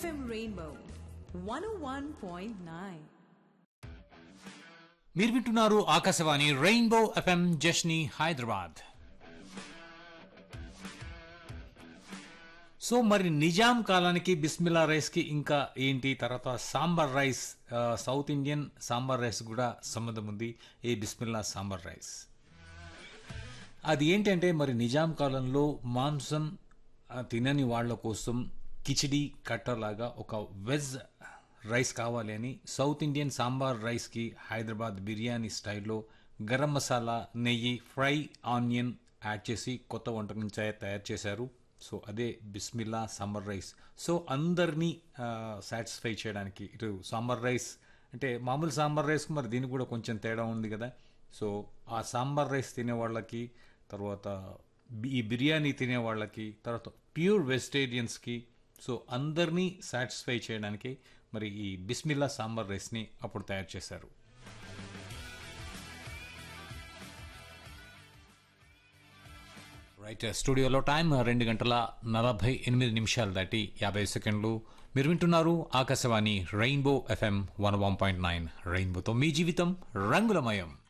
FM Rainbow 101.9. మీరు వింటున్నారు Akashvani rainbow FM Jashne Hyderabad so మరి నిజాం కాలానికి బిస్మిల్లా రైస్కి ఇంకా ఏంటి తర్వాత సాంబార్ రైస్ ఆ, సౌత్ ఇండియన్ సాంబార్ రైస్ కూడా సంబంధం ఉంది ఈ బిస్మిల్లా సాంబార్ రైస్ అది ఏంటంటే మరి నిజాం కాలంలో మాంసం ఆ, తినని వాళ్ళ కోసం కిచిడి కట్టలాగా ఒక వెజ్ రైస్ కావాలి అని సౌత్ ఇండియన్ సాంబార్ రైస్కి హైదరాబాద్ బిర్యానీ స్టైల్లో గరం మసాలా నెయ్యి ఫ్రై ఆనియన్ యాడ్ చేసి కొత్త వంటకం చే- తయారు చేశారు సో అదే బిస్మిల్లా సాంబార్ రైస్ సో అందరినీ సాటిస్ఫై చేయడానికి ఇటు సాంబార్ రైస్ అంటే మామూలు సాంబార్ రైస్ మరి దీనికి కూడా కొంచెం తేడా ఉంది కదా సో ఆ సాంబార్ రైస్ తినే వాళ్ళకి తర్వాత బి- ఈ బిర్యానీ తినే వాళ్ళకి తర్వాత ప్యూర్ వెజిటేరియన్స్కి సో అందరినీ సాటిస్ఫై చేయడానికి మరి ఈ బిస్మిల్లా సాంబార్ రైస్ని అప్పుడు తయారు చేశారు రైట్ స్టూడియోలో టైం రెండు గంటల నలభై ఎనిమిది నిమిషాలు దాటి యాభై సెకండ్లు మీరు వింటున్నారు Akashvani rainbow FM one one point nine రెయిన్బోతో మీ జీవితం రంగులమయం